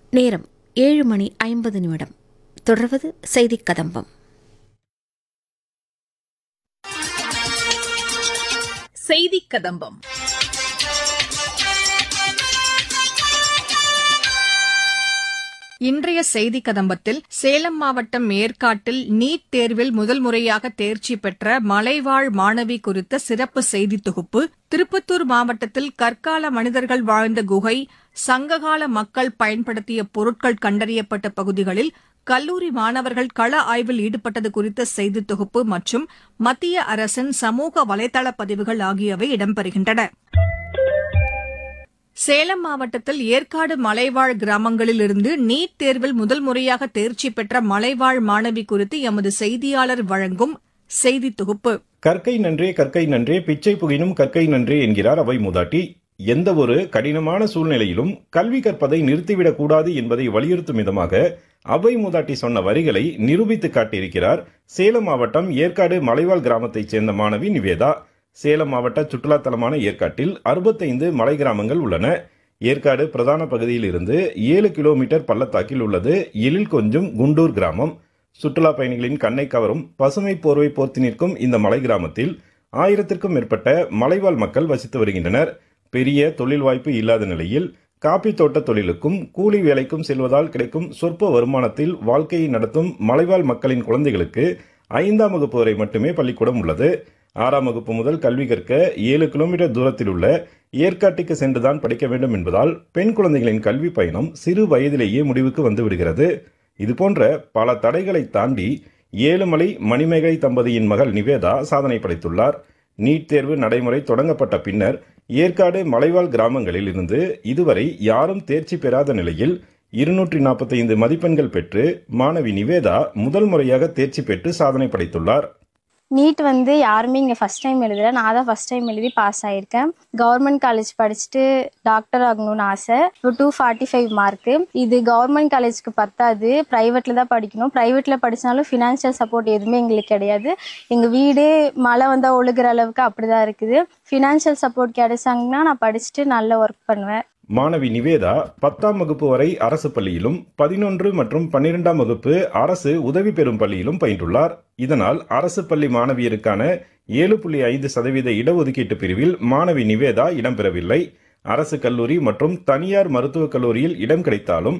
நேரம் ஏழு மணி ஐம்பது நிமிடம் தொடர்வது செய்திக் கதம்பம் செய்திக் கதம்பம் இன்றைய செய்தி கதம்பத்தில் சேலம் மாவட்டம் ஏற்காட்டில் நீட் தேர்வில் முதல் முறையாக தேர்ச்சி பெற்ற மலைவாழ் மாணவி குறித்த சிறப்பு செய்தி தொகுப்பு திருப்பத்தூர் மாவட்டத்தில் கற்கால மனிதர்கள் வாழ்ந்த குகை சங்ககால மக்கள் பயன்படுத்திய பொருட்கள் கண்டறியப்பட்ட பகுதிகளில் கல்லூரி மாணவர்கள் கள ஆய்வில் ஈடுபட்டது குறித்த செய்தி தொகுப்பு மற்றும் மத்திய அரசின் சமூக வலைதள பதிவுகள் ஆகியவை இடம்பெறுகின்றன சேலம் மாவட்டத்தில் ஏற்காடு மலைவாழ் கிராமங்களில் இருந்து நீட் தேர்வில் முதல் முறையாக தேர்ச்சி பெற்ற மலைவாழ் மாணவி குறித்து எமது செய்தியாளர் வழங்கும் செய்தி தொகுப்பு கற்கை நன்றே கற்கை நன்றே பிச்சை புகினும் கற்கை நன்றே என்கிறார் அவை மூதாட்டி எந்த ஒரு கடினமான சூழ்நிலையிலும் கல்வி கற்பதை நிறுத்திவிடக் கூடாது என்பதை வலியுறுத்தும் விதமாக அவை மூதாட்டி சொன்ன வரிகளை நிரூபித்து காட்டியிருக்கிறார் சேலம் மாவட்டம் ஏற்காடு மலைவாழ் கிராமத்தைச் சேர்ந்த மாணவி நிவேதா சேலம் மாவட்ட சுற்றுலா தலமான ஏற்காட்டில் அறுபத்தைந்து மலை கிராமங்கள் உள்ளன ஏற்காடு பிரதான பகுதியில் இருந்து ஏழு கிலோமீட்டர் பள்ளத்தாக்கில் உள்ளது எழில் கொஞ்சம் குண்டூர் கிராமம் சுற்றுலா பயணிகளின் கண்ணை கவரும் பசுமை போர்வை போர்த்தி நிற்கும் இந்த மலை கிராமத்தில் ஆயிரத்திற்கும் மேற்பட்ட மலைவாழ் மக்கள் வசித்து வருகின்றனர் பெரிய தொழில் வாய்ப்பு இல்லாத நிலையில் காப்பி தோட்ட தொழிலுக்கும் கூலி வேலைக்கும் செல்வதால் கிடைக்கும் சொற்ப வருமானத்தில் வாழ்க்கையை நடத்தும் மலைவாழ் மக்களின் குழந்தைகளுக்கு ஐந்தாம் வகுப்பு வரை மட்டுமே பள்ளிக்கூடம் உள்ளது ஆறாம் வகுப்பு முதல் கல்வி கற்க ஏழு கிலோமீட்டர் தூரத்தில் உள்ள ஏற்காட்டுக்கு சென்றுதான் படிக்க வேண்டும் என்பதால் பெண் குழந்தைகளின் கல்வி பயணம் சிறு வயதிலேயே முடிவுக்கு வந்து விடுகிறது இதுபோன்ற பல தடைகளை தாண்டி ஏழுமலை மணிமேகலை தம்பதியின் மகள் நிவேதா சாதனை படைத்துள்ளார் நீட் தேர்வு நடைமுறை தொடங்கப்பட்ட பின்னர் ஏற்காடு மலைவாழ் கிராமங்களில் இருந்து இதுவரை யாரும் தேர்ச்சி பெறாத நிலையில் இருநூற்றி நாற்பத்தைந்து மதிப்பெண்கள் பெற்று மாணவி நிவேதா முதல் முறையாக தேர்ச்சி பெற்று சாதனை படைத்துள்ளார் நீட் வந்து யாருமே இங்கே ஃபஸ்ட் டைம் எழுதல நான் தான் ஃபஸ்ட் டைம் எழுதி பாஸ் ஆயிருக்கேன் கவர்மெண்ட் காலேஜ் படிச்சுட்டு டாக்டர் ஆகணும்னு ஆசை இப்போ டூ ஃபார்ட்டி ஃபைவ் மார்க்கு இது கவர்மெண்ட் காலேஜ்க்கு பத்தாது ப்ரைவேட்டில் தான் படிக்கணும் ப்ரைவேட்டில் படித்தாலும் ஃபினான்ஷியல் சப்போர்ட் எதுவுமே எங்களுக்கு கிடையாது எங்கள் வீடே மழை வந்தால் ஒழுகுற அளவுக்கு அப்படி தான் இருக்குது ஃபினான்ஷியல் சப்போர்ட் கிடைச்சாங்கன்னா நான் படிச்சுட்டு நல்ல ஒர்க் பண்ணுவேன் மாணவி நிவேதா பத்தாம் வகுப்பு வரை அரசு பள்ளியிலும் பதினொன்று மற்றும் பன்னிரெண்டாம் வகுப்பு அரசு உதவி பெறும் பள்ளியிலும் பயின்றுள்ளார் இதனால் அரசு பள்ளி மாணவியருக்கான ஏழு புள்ளி ஐந்து சதவீத இடஒதுக்கீட்டு பிரிவில் மாணவி நிவேதா இடம்பெறவில்லை அரசு கல்லூரி மற்றும் தனியார் மருத்துவக் கல்லூரியில் இடம் கிடைத்தாலும்